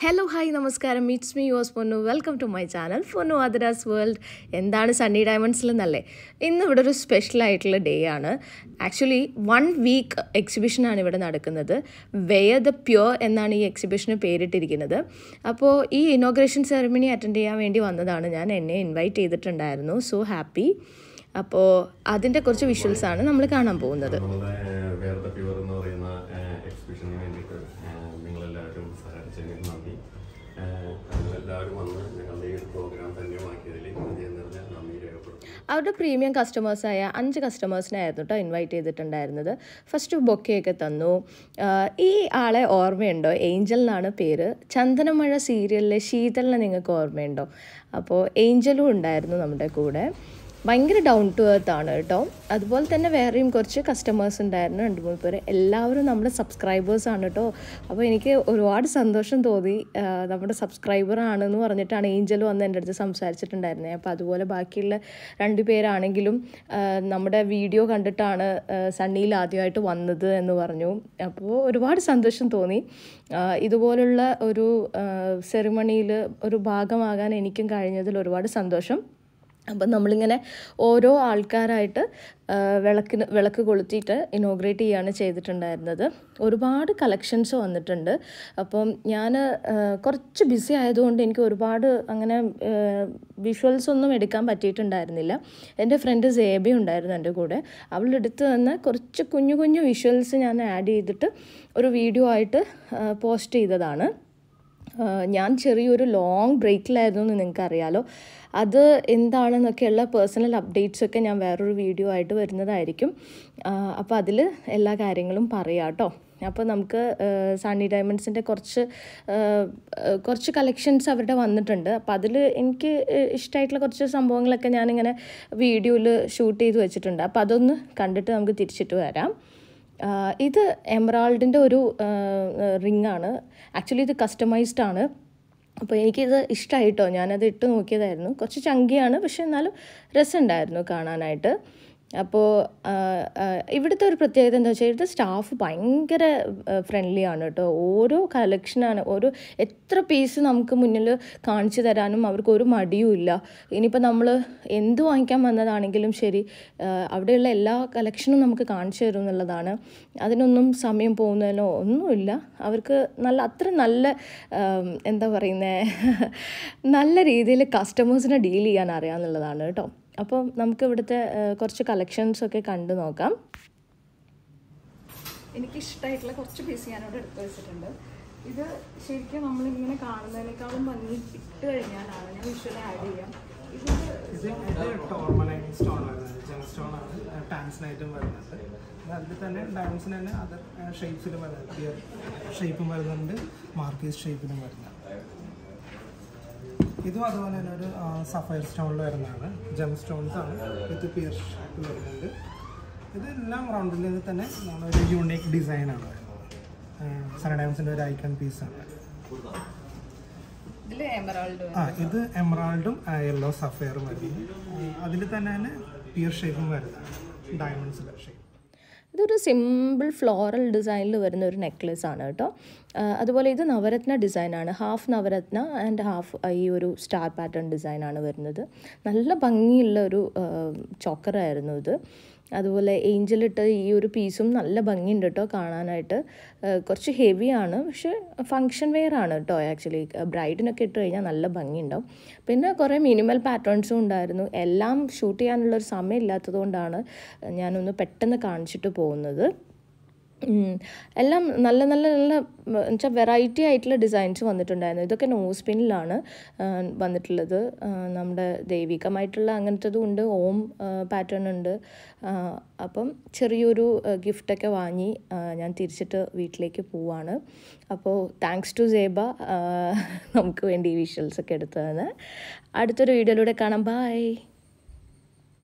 Hello hi നമസ്കാരം മീറ്റ്സ് me യോസ് Ponnu welcome to my channel പൊന്നു ആദരാസ് വേൾഡ് എന്താണ് സണ്ണി ഡയമണ്ട്സിൽ എന്നല്ലേ ഇന്ന് ഇവിടെ ഒരു സ്പെഷ്യൽ ആയിട്ടുള്ള ഡേ ആണ് ആക്ച്വലി വൺ വീക്ക് എക്സിബിഷനാണ് ഇവിടെ നടക്കുന്നത് വെയർ ദ പ്യുർ എന്നാണ് ഈ എക്സിബിഷന് പേരിട്ടിരിക്കുന്നത് അപ്പോൾ ഈ ഇനോഗ്രേഷൻ സെറമണി അറ്റൻഡ് ചെയ്യാൻ വേണ്ടി വന്നതാണ് ഞാൻ എന്നെ ഇൻവൈറ്റ് ചെയ്തിട്ടുണ്ടായിരുന്നു സോ ഹാപ്പി അപ്പോൾ അതിൻ്റെ കുറച്ച് വിഷ്വൽസ് ആണ് നമ്മൾ കാണാൻ പോകുന്നത് നമ്മുടെ വേറെ പ്യുവർ എന്ന് പറയുന്ന എക്സിബിഷന് വേണ്ടിയിട്ട് നിങ്ങളെല്ലാവരും സഹകരിച്ചതിന് നന്ദി ഏഹ്, നിങ്ങളെല്ലാവരും വന്ന് ഞങ്ങളുടെ ഈ ഒരു പ്രോഗ്രാം ധന്യമാക്കിയതിൽ ഹൃദയം നിറഞ്ഞ നന്ദി രേഖപ്പെടുത്തുന്നു അവരുടെ പ്രീമിയം കസ്റ്റമേഴ്സായ അഞ്ച് കസ്റ്റമേഴ്സിനായിരുന്നു കേട്ടോ ഇൻവൈറ്റ് ചെയ്തിട്ടുണ്ടായിരുന്നത് ഫസ്റ്റ് ബൊക്കെയൊക്കെ തന്നു ആഹ് ഈ ആളെ ഓർമ്മയുണ്ടോ ഏഞ്ചൽ എന്നാണ് പേര് ചന്ദനമഴ സീരിയലിലെ ശീതളിനെ നിങ്ങൾക്ക് ഓർമ്മയുണ്ടോ അപ്പോൾ ഏഞ്ചലും ഉണ്ടായിരുന്നു നമ്മുടെ കൂടെ ഭയങ്കര ഡൗൺ ടു എർത്ത് ആണ് കേട്ടോ അതുപോലെ തന്നെ വേറെയും കുറച്ച് കസ്റ്റമേഴ്സ് ഉണ്ടായിരുന്നു രണ്ട് മൂന്ന് പേര് എല്ലാവരും നമ്മുടെ സബ്സ്ക്രൈബേഴ്സ് ആണ് കേട്ടോ അപ്പോൾ എനിക്ക് ഒരുപാട് സന്തോഷം തോന്നി ആ, നമ്മുടെ സബ്സ്ക്രൈബർ ആണെന്ന് പറഞ്ഞിട്ടാണ് ഏഞ്ചൽ വന്ന് എൻ്റെ അടുത്ത് സംസാരിച്ചിട്ടുണ്ടായിരുന്നത് അപ്പോൾ അതുപോലെ ബാക്കിയുള്ള രണ്ട് പേരാണെങ്കിലും ആ, നമ്മുടെ വീഡിയോ കണ്ടിട്ടാണ് ആ, സണ്ണിയിൽ ആദ്യമായിട്ട് വന്നത് എന്ന് പറഞ്ഞു അപ്പോൾ ഒരുപാട് സന്തോഷം തോന്നി ആ, ഇതുപോലുള്ള ഒരു സെറിമണിയിൽ ഒരു ഭാഗമാകാൻ എനിക്കും കഴിഞ്ഞതിൽ ഒരുപാട് സന്തോഷം അപ്പം നമ്മളിങ്ങനെ ഓരോ ആൾക്കാരായിട്ട് ആ, വിളക്കിന് വിളക്ക് കൊളുത്തിയിട്ട് ഇനോഗ്രേറ്റ് ചെയ്യാണ് ചെയ്തിട്ടുണ്ടായിരുന്നത് ഒരുപാട് കളക്ഷൻസ് വന്നിട്ടുണ്ട് അപ്പം ഞാൻ കുറച്ച് ബിസി ആയതുകൊണ്ട് എനിക്ക് ഒരുപാട് അങ്ങനെ വിഷ്വൽസ് ഒന്നും എടുക്കാൻ പറ്റിയിട്ടുണ്ടായിരുന്നില്ല എൻ്റെ ഫ്രണ്ട് സേബി ഉണ്ടായിരുന്നു എൻ്റെ കൂടെ അവളെടുത്ത് തന്ന കുറച്ച് കുഞ്ഞു കുഞ്ഞു വിഷ്വൽസ് ഞാൻ ആഡ് ചെയ്തിട്ട് ഒരു വീഡിയോ ആയിട്ട് പോസ്റ്റ് ചെയ്തതാണ് ആഹ് ഞാൻ ചെറിയൊരു ലോങ് ബ്രേക്കിലായിരുന്നു എന്ന് നിങ്ങൾക്ക് അറിയാലോ അത് എന്താണെന്നൊക്കെയുള്ള പേഴ്സണൽ അപ്ഡേറ്റ്സ് ഒക്കെ ഞാൻ വേറൊരു വീഡിയോ ആയിട്ട് വരുന്നതായിരിക്കും അപ്പോൾ അതിൽ എല്ലാ കാര്യങ്ങളും പറയാം കേട്ടോ അപ്പോൾ നമുക്ക് ആഹ് സണ്ണി ഡയമണ്ട്സിൻ്റെ കുറച്ച് ആഹ് ആഹ് കുറച്ച് കളക്ഷൻസ് അവരുടെ വന്നിട്ടുണ്ട് അപ്പോൾ അതിൽ എനിക്ക് ഇഷ്ടമായിട്ടുള്ള കുറച്ച് സംഭവങ്ങളൊക്കെ ഞാനിങ്ങനെ വീഡിയോയിൽ ഷൂട്ട് ചെയ്ത് വെച്ചിട്ടുണ്ട് അപ്പോൾ അതൊന്ന് കണ്ടിട്ട് നമുക്ക് തിരിച്ചിട്ട് വരാം ആഹ് ഇത് എമറാൾഡിൻ്റെ ഒരു റിംഗ് ആണ് ആക്ച്വലി ഇത് കസ്റ്റമൈസ്ഡ് ആണ് അപ്പോൾ എനിക്കിത് ഇഷ്ടമായിട്ടോ ഞാനത് ഇട്ട് നോക്കിയതായിരുന്നു കുറച്ച് ചങ്കിയാണ് പക്ഷെ എന്നാലും രസമുണ്ടായിരുന്നു കാണാനായിട്ട് അപ്പോൾ ഇവിടുത്തെ ഒരു പ്രത്യേകത എന്താ വെച്ചാൽ ഇവിടുത്തെ സ്റ്റാഫ് ഭയങ്കര ഫ്രണ്ട്ലി ആണ് കേട്ടോ ഓരോ കളക്ഷനാണ് ഓരോ എത്ര പീസ് നമുക്ക് മുന്നിൽ കാണിച്ചു തരാനും അവർക്ക് ഒരു മടിയും ഇല്ല ഇനിയിപ്പോൾ നമ്മൾ എന്ത് വാങ്ങിക്കാൻ വന്നതാണെങ്കിലും ശരി ആ, അവിടെയുള്ള എല്ലാ കളക്ഷനും നമുക്ക് കാണിച്ചു തരും എന്നുള്ളതാണ് അതിനൊന്നും സമയം പോകുന്നതിനോ ഒന്നുമില്ല അവർക്ക് നല്ല അത്ര നല്ല ആം, എന്താ പറയുന്നത് നല്ല രീതിയിൽ കസ്റ്റമേഴ്സിനെ ഡീൽ ചെയ്യാൻ അറിയാമെന്നുള്ളതാണ് കേട്ടോ അപ്പം നമുക്ക് ഇവിടുത്തെ ആ, കുറച്ച് കളക്ഷൻസ് ഒക്കെ കണ്ടു നോക്കാം എനിക്ക് ഇഷ്ടമായിട്ടുള്ള കുറച്ച് പീസ് ഞാനിവിടെ എടുത്തു വെച്ചിട്ടുണ്ട് ഇത് ശരിക്കും നമ്മളിങ്ങനെ കാണുന്നതിനേക്കാളും ഭംഗി ഇട്ട് കഴിഞ്ഞാലാണ് ഞാൻ വിഷ്വൽ ആഡ് ചെയ്യാം ഇത് ഇത് ഇത് ടോർമലൈൻ സ്റ്റോൺ വരുന്നത് ജെം സ്റ്റോൺ ആണ് ടാൻസിനായിട്ടും വരുന്നുണ്ട് അത് അതിൽ തന്നെ ഡയമണ്ട്സിന് തന്നെ അതർ ഷേപ്സിലും വരുന്നത് പിയർ ഷേപ്പും വരുന്നുണ്ട് മാർക്കീസ് ഷേപ്പിലും വരുന്നുണ്ട് ഇതും അതുപോലെ തന്നെ ഒരു സഫയർ സ്റ്റോണിൽ വരുന്നതാണ് ജെം സ്റ്റോൺസ് ആണ് വിത്ത് പിയർ ഷേപ്പിൽ വരുന്നുണ്ട് ഇതെല്ലാം റൗണ്ടിൽ നിന്ന് തന്നെ നമ്മളൊരു യൂണീക്ക് ഡിസൈനാണ് വരുന്നത് സൺ ഡയമണ്ട്സിൻ്റെ ഒരു ഐക്കൺ പീസാണ് ഇതിൽ എമറാൾഡ് ആ ഇത് എമറാൾഡും യെല്ലോ സഫയറും വരുന്നു അതിൽ തന്നെ തന്നെ പിയർ ഷേപ്പും വരുന്നതാണ് ഡയമണ്ട്സിലെ ഷേപ്പ് ഇതൊരു സിമ്പിൾ ഫ്ലോറൽ ഡിസൈനിൽ വരുന്ന ഒരു നെക്ലസ് ആണ് കേട്ടോ ആ, അതുപോലെ ഇത് നവരത്ന ഡിസൈനാണ് ഹാഫ് നവരത്ന ആൻഡ് ഹാഫ് ഈ ഒരു സ്റ്റാർ പാറ്റേൺ ഡിസൈനാണ് വരുന്നത് നല്ല ഭംഗിയുള്ള ഒരു ചോക്കറായിരുന്നു ഇത് അതുപോലെ ഏഞ്ചലിട്ട ഈ ഒരു പീസും നല്ല ഭംഗിയുണ്ട് കേട്ടോ കാണാനായിട്ട് ആ, കുറച്ച് ഹെവിയാണ് പക്ഷേ ഫങ്ഷൻ വെയർ ആണ് കേട്ടോ ആക്ച്വലി ബ്രൈഡിനൊക്കെ ഇട്ട് കഴിഞ്ഞാൽ നല്ല ഭംഗിയുണ്ടാവും പിന്നെ കുറേ മിനിമൽ പാറ്റേൺസും ഉണ്ടായിരുന്നു എല്ലാം ഷൂട്ട് ചെയ്യാനുള്ളൊരു സമയം ഇല്ലാത്തതുകൊണ്ടാണ് ഞാനൊന്ന് പെട്ടെന്ന് കാണിച്ചിട്ട് പോകുന്നത് ഉം. എല്ലാം നല്ല നല്ല നല്ല വെച്ചാൽ വെറൈറ്റി ആയിട്ടുള്ള ഡിസൈൻസ് വന്നിട്ടുണ്ടായിരുന്നു ഇതൊക്കെ നോസ് പിന്നിലാണ് വന്നിട്ടുള്ളത് ആ, നമ്മുടെ ദൈവികമായിട്ടുള്ള അങ്ങനത്തതും ഉണ്ട് ഓം പാറ്റേൺ ഉണ്ട് ആ, അപ്പം ചെറിയൊരു ഗിഫ്റ്റൊക്കെ വാങ്ങി ആ, ഞാൻ തിരിച്ചിട്ട് വീട്ടിലേക്ക് പോവാണ് അപ്പോൾ താങ്ക്സ് ടു സേബ ആ, നമുക്ക് വേണ്ടി ഈ വിഷ്വൽസ് ഒക്കെ എടുത്തതാണ് അടുത്തൊരു വീഡിയോയിലൂടെ കാണാം ബൈ